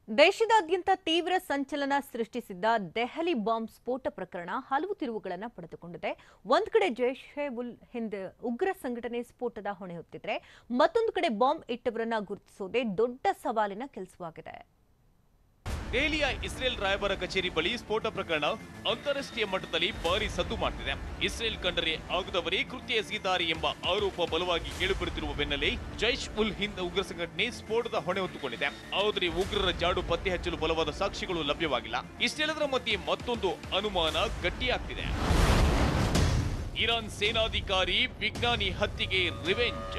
ದೇಶದಾದ್ಯಂತ ತೀವ್ರ ಸಂಚಲನ ಸೃಷ್ಟಿಸಿದ್ದ ದೆಹಲಿ ಬಾಂಬ್ ಸ್ಫೋಟ ಪ್ರಕರಣ ಹಲವು ತಿರುವುಗಳನ್ನು ಪಡೆದುಕೊಂಡಿದೆ ಒಂದ್ ಕಡೆ ಜೈಷ್ ಎ ಉಲ್ ಹಿಂದ್ ಉಗ್ರ ಸಂಘಟನೆ ಸ್ಫೋಟದ ಹೊಣೆ ಹೊತ್ತಿದ್ರೆ ಮತ್ತೊಂದು ಕಡೆ ಬಾಂಬ್ ಇಟ್ಟವರನ್ನ ಗುರುತಿಸೋದೇ ದೊಡ್ಡ ಸವಾಲಿನ ಕೆಲಸವಾಗಿದೆ ದೆಹಲಿಯ ಇಸ್ರೇಲ್ ರಾಯಭಾರ ಕಚೇರಿ ಬಳಿ ಸ್ಫೋಟ ಪ್ರಕರಣ ಅಂತಾರಾಷ್ಟ್ರೀಯ ಮಟ್ಟದಲ್ಲಿ ಭಾರಿ ಸದ್ದು ಮಾಡ್ತಿದೆ ಇಸ್ರೇಲ್ ಕಂಡರೆ ಆಗದವರೇ ಕೃತ್ಯ ಎಸಗಿದ್ದಾರೆ ಎಂಬ ಆರೋಪ ಬಲವಾಗಿ ಕೇಳಿಬರುತ್ತಿರುವ ಬೆನ್ನಲ್ಲೇ ಜೈಷ್ ಉಲ್ ಹಿಂದ್ ಉಗ್ರ ಸಂಘಟನೆ ಸ್ಫೋಟದ ಹೊಣೆ ಹೊತ್ತುಕೊಂಡಿದೆ ಆದರೆ ಉಗ್ರರ ಜಾಡು ಪತ್ತೆ ಹಚ್ಚಲು ಬಲವಾದ ಸಾಕ್ಷಿಗಳು ಲಭ್ಯವಾಗಿಲ್ಲ ಇಷ್ಟೆಲ್ಲದರ ಮಧ್ಯೆ ಮತ್ತೊಂದು ಅನುಮಾನ ಗಟ್ಟಿಯಾಗ್ತಿದೆ ಇರಾನ್ ಸೇನಾಧಿಕಾರಿ ವಿಜ್ಞಾನಿ ಹತ್ಯೆಗೆ ರಿವೆಂಜ್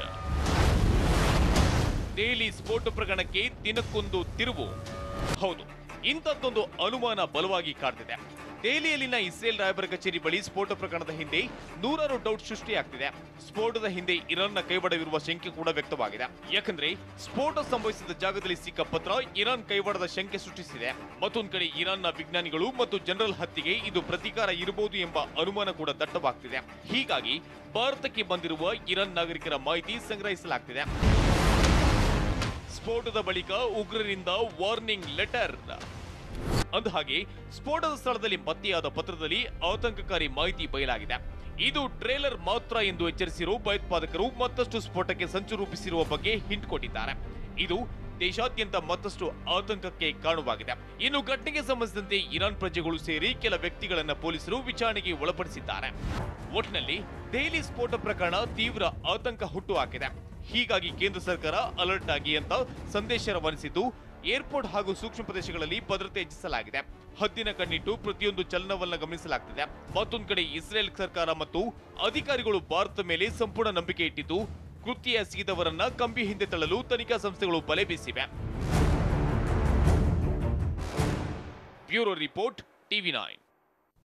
ದೆಹಲಿ ಸ್ಫೋಟ ಪ್ರಕರಣಕ್ಕೆ ದಿನಕ್ಕೊಂದು ತಿರುವು ಹೌದು ಇಂಥದ್ದೊಂದು ಅನುಮಾನ ಬಲವಾಗಿ ಕಾಡ್ತಿದೆ ದೆಹಲಿಯಲ್ಲಿನ ಇಸ್ರೇಲ್ ರಾಯಭಾರ ಕಚೇರಿ ಬಳಿ ಸ್ಫೋಟ ಪ್ರಕರಣದ ಹಿಂದೆ ನೂರಾರು ಡೌಟ್ ಸೃಷ್ಟಿಯಾಗ್ತಿದೆ ಸ್ಫೋಟದ ಹಿಂದೆ ಇರಾನ್ನ ಕೈವಾಡವಿರುವ ಶಂಕೆ ಕೂಡ ವ್ಯಕ್ತವಾಗಿದೆ ಯಾಕಂದ್ರೆ ಸ್ಫೋಟ ಸಂಭವಿಸಿದ ಜಾಗದಲ್ಲಿ ಸಿಕ್ಕ ಪತ್ರ ಇರಾನ್ ಕೈವಾಡದ ಶಂಕೆ ಸೃಷ್ಟಿಸಿದೆ ಮತ್ತೊಂದು ಕಡೆ ಇರಾನ್ನ ವಿಜ್ಞಾನಿಗಳು ಮತ್ತು ಜನರಲ್ ಹತ್ಯೆಗೆ ಇದು ಪ್ರತೀಕಾರ ಇರಬಹುದು ಎಂಬ ಅನುಮಾನ ಕೂಡ ದಟ್ಟವಾಗ್ತಿದೆ ಹೀಗಾಗಿ ಭಾರತಕ್ಕೆ ಬಂದಿರುವ ಇರಾನ್ ನಾಗರಿಕರ ಮಾಹಿತಿ ಸಂಗ್ರಹಿಸಲಾಗ್ತಿದೆ ಸ್ಫೋಟದ ಬಳಿಕ ಉಗ್ರರಿಂದ ವಾರ್ನಿಂಗ್ ಲೆಟರ್ ಅಂದಹಾಗೆ ಸ್ಫೋಟದ ಸ್ಥಳದಲ್ಲಿ ಪತ್ತೆಯಾದ ಪತ್ರದಲ್ಲಿ ಆತಂಕಕಾರಿ ಮಾಹಿತಿ ಬಯಲಾಗಿದೆ ಇದು ಟ್ರೇಲರ್ ಮಾತ್ರ ಎಂದು ಎಚ್ಚರಿಸಿರುವ ಭಯೋತ್ಪಾದಕರು ಮತ್ತಷ್ಟು ಸ್ಫೋಟಕ್ಕೆ ಸಂಚು ರೂಪಿಸಿರುವ ಬಗ್ಗೆ ಹಿಂಟ್ ಕೊಟ್ಟಿದ್ದಾರೆ ಇದು ದೇಶಾದ್ಯಂತ ಮತ್ತಷ್ಟು ಆತಂಕಕ್ಕೆ ಕಾರಣವಾಗಿದೆ ಇನ್ನು ಘಟನೆಗೆ ಸಂಬಂಧಿಸಿದಂತೆ ಇರಾನ್ ಪ್ರಜೆಗಳು ಸೇರಿ ಕೆಲ ವ್ಯಕ್ತಿಗಳನ್ನ ಪೊಲೀಸರು ವಿಚಾರಣೆಗೆ ಒಳಪಡಿಸಿದ್ದಾರೆ ಒಟ್ಟಿನಲ್ಲಿ ದೆಹಲಿ ಸ್ಫೋಟ ಪ್ರಕರಣ ತೀವ್ರ ಆತಂಕ ಹುಟ್ಟುಹಾಕಿದೆ ಹೀಗಾಗಿ ಕೇಂದ್ರ ಸರ್ಕಾರ ಅಲರ್ಟ್ ಆಗಿ ಅಂತ ಸಂದೇಶ ರವಾನಿಸಿದ್ದು ಏರ್ಪೋರ್ಟ್ ಹಾಗೂ ಸೂಕ್ಷ್ಮ ಪ್ರದೇಶಗಳಲ್ಲಿ ಭದ್ರತೆ ಹೆಚ್ಚಿಸಲಾಗಿದೆ ಹದ್ದಿನ ಕಣ್ಣಿಟ್ಟು ಪ್ರತಿಯೊಂದು ಚಲನವಲನ ಗಮನಿಸಲಾಗ್ತಿದೆ ಮತ್ತೊಂದು ಕಡೆ ಇಸ್ರೇಲ್ ಸರ್ಕಾರ ಮತ್ತು ಅಧಿಕಾರಿಗಳು ಭಾರತದ ಮೇಲೆ ಸಂಪೂರ್ಣ ನಂಬಿಕೆ ಇಟ್ಟಿದ್ದು ಕೃತ್ಯ ಎಸಗಿದವರನ್ನ ಕಂಬಿ ಹಿಂದೆ ತಳ್ಳಲು ತನಿಖಾ ಸಂಸ್ಥೆಗಳು ಬಲೆ ಬೀಸಿವೆ ಬ್ಯೂರೋ ರಿಪೋರ್ಟ್ ಟಿವಿ ನೈನ್